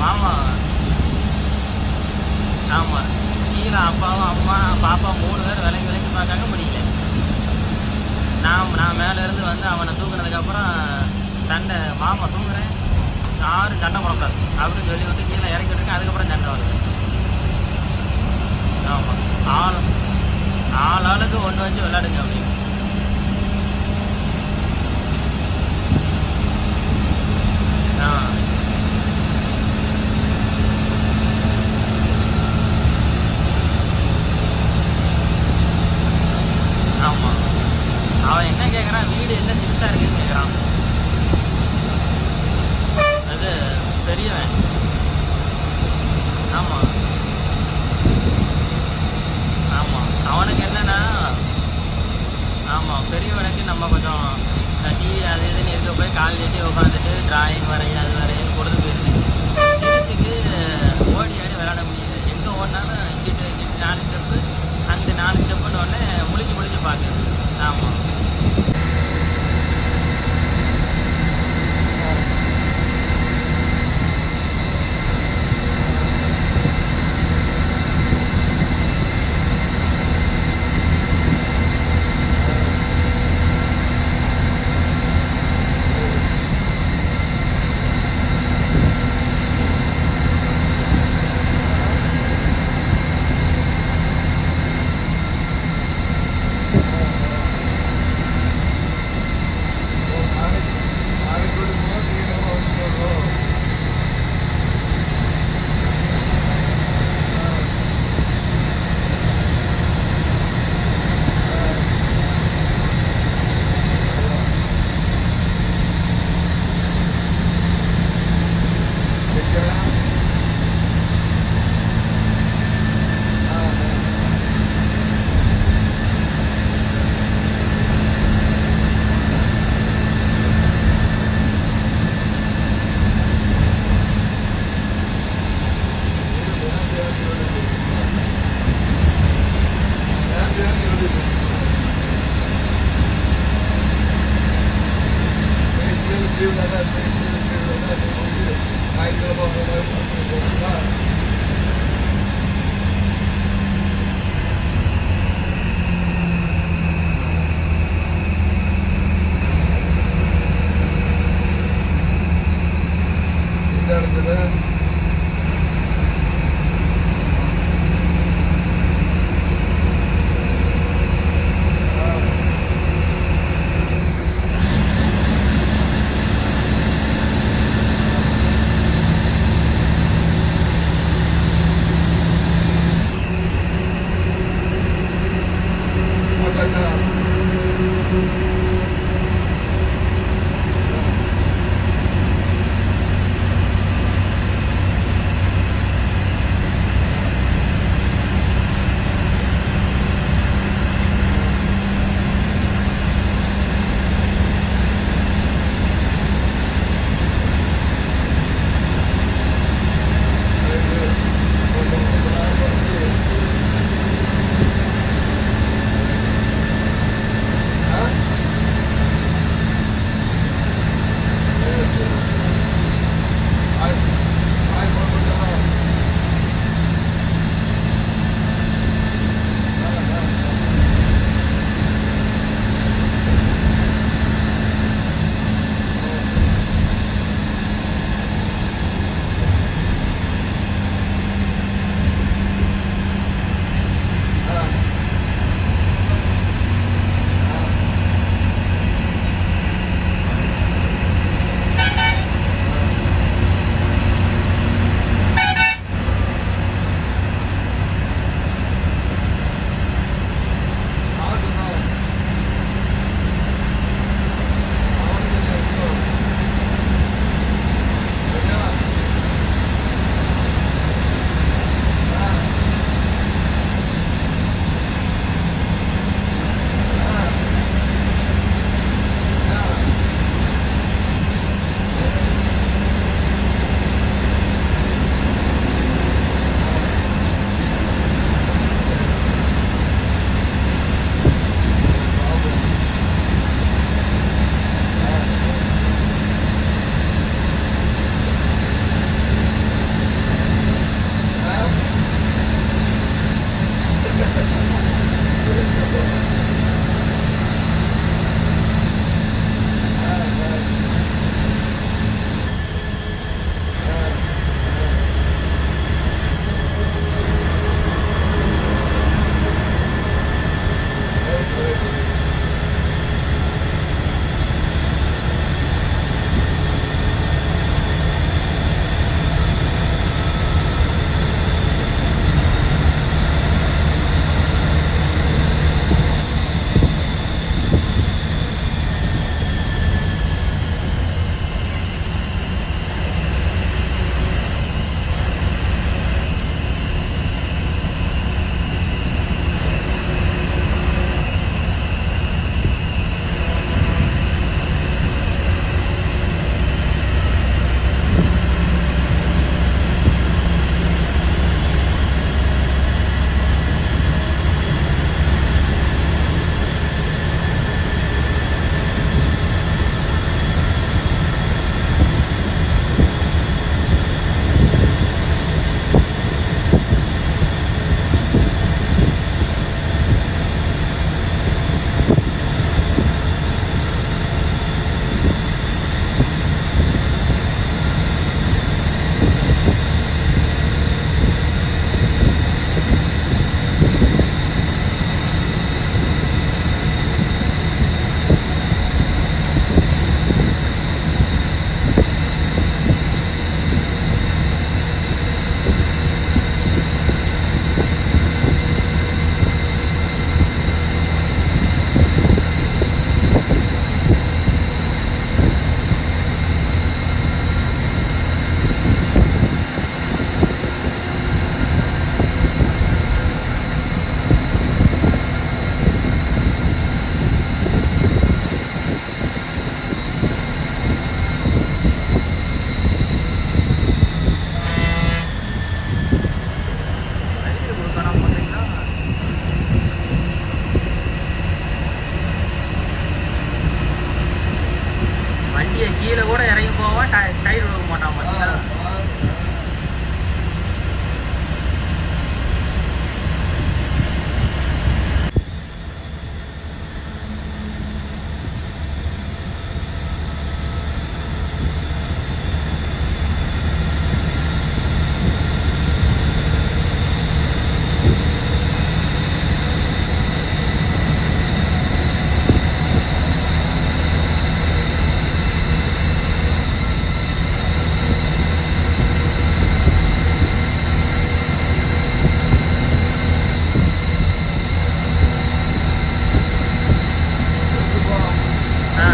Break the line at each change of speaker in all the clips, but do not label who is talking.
மாமா ஆமா கீழே அப்பாவும் அம்மா பாப்பா மூணு பேர் விலைக்கு விலைக்கு பார்க்காங்க முடியல நான் நான் மேல இருந்து வந்து அவனை தூக்குனதுக்கப்புறம் சண்டை மாமா தூங்குறேன் யாரும் சண்டை போடக்கூடாது அப்படின்னு சொல்லி வந்து கீழே இறக்கி விட்டுருக்கேன் அதுக்கப்புறம் சண்டை வருது ஆமாம் ஆள் ஆள் ஆளுக்கு ஒன்று வச்சு விளையாடுங்க அப்படின்னு ஆ ஆமாம் அவன் என்ன கேட்குறான் வீடு என்ன சிறுசாக இருக்குன்னு கேட்குறான் அது பெரியவன் ஆமாம் ஆமாம் அவனுக்கு என்னன்னா ஆமாம் பெரியவனுக்கு நம்ம கொஞ்சம் டிவி அது இதுன்னு இருக்க போய் கால் நீட்டி உட்காந்துட்டு டிராயிங் வரைய அது வரையன்னு கொடுத்து போயிருக்கு சிறுசுக்கு ஓடி ஆடி விளையாட முடியுது எங்கே ஓடினாலும் இங்கிட்டு இங்கிட்டு நாலு ஸ்டெப்பு அங்கிட்டு நாலு ஸ்டெப்புன்னு உடனே முழிச்சு முழிச்சு பார்க்குது ஆமாம்
ஆ
கீழே கூட இறங்கி போவான் டை- டயர் விழுக மாட்டான் பார்த்தீங்களா ஆ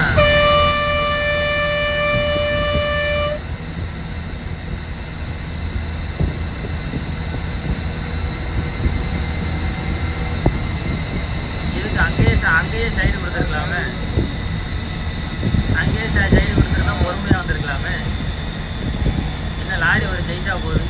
இதுக்கு அங்கேயே ச- அங்கேயே சைடு கொடுத்துருக்கலாமே அங்கேயே ச- சைடு கொடுத்துருந்தா பொறுமையாக வந்திருக்கலாமே என்ன லாரி ஒரு ஜெயிச்சா போகுது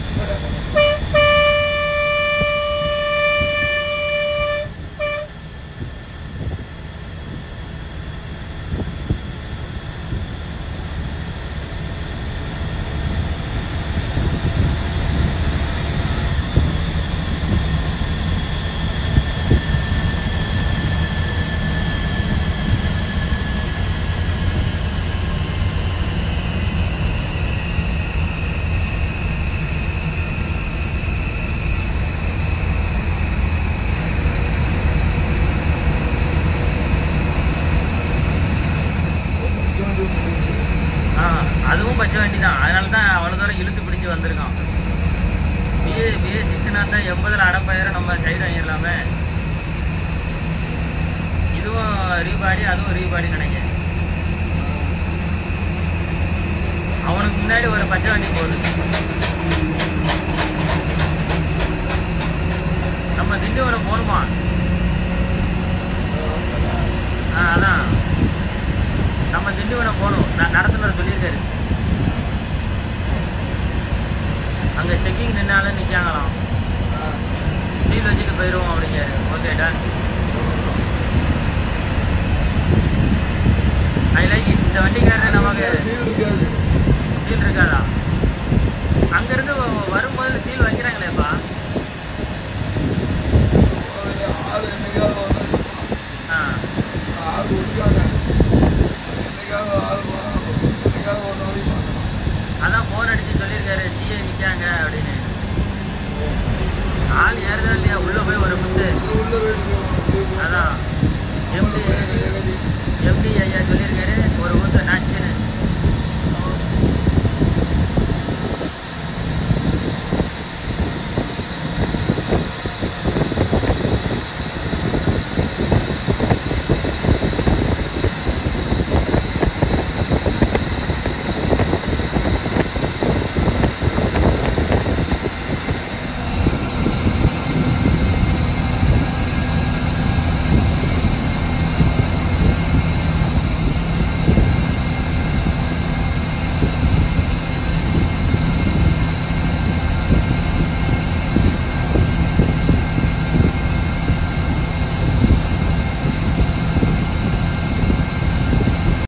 ஆ அதுவும் பச்சை வண்டி தான் அதனால தான் அவ்வளோ தூரம் இழுத்து பிடிச்சி வந்திருக்கான் பிஏ பிஏ சிக்ஸ்னா தான் எண்பதில் அடப்பாயிரம் நம்ம சைடு வாங்கிடலாமே இதுவும் ரீபாடி அதுவும் ரீபாடி நினைக்கிறேன் அவனுக்கு முன்னாடி ஒரு பச்சை வண்டி போகுது நம்ம திண்டிவனம் போகணுமா ஆ அதான் நம்ம திண்டிவனம் போகணும் நான் நடத்துனர் சொல்லியிருக்காரு அங்கே செக்கிங் நின்னாலும் நிற்காங்களாம் சீல் வச்சுட்டு போயிடுவோம் அப்படிங்காரு ஓகே டன் ஐ லைக் இந்த வண்டிக்காரர் நமக்கு சீல் இருக்காதா அங்கேருந்து வரும்போது சீல் வைக்கிறாங்களேப்பா ஆ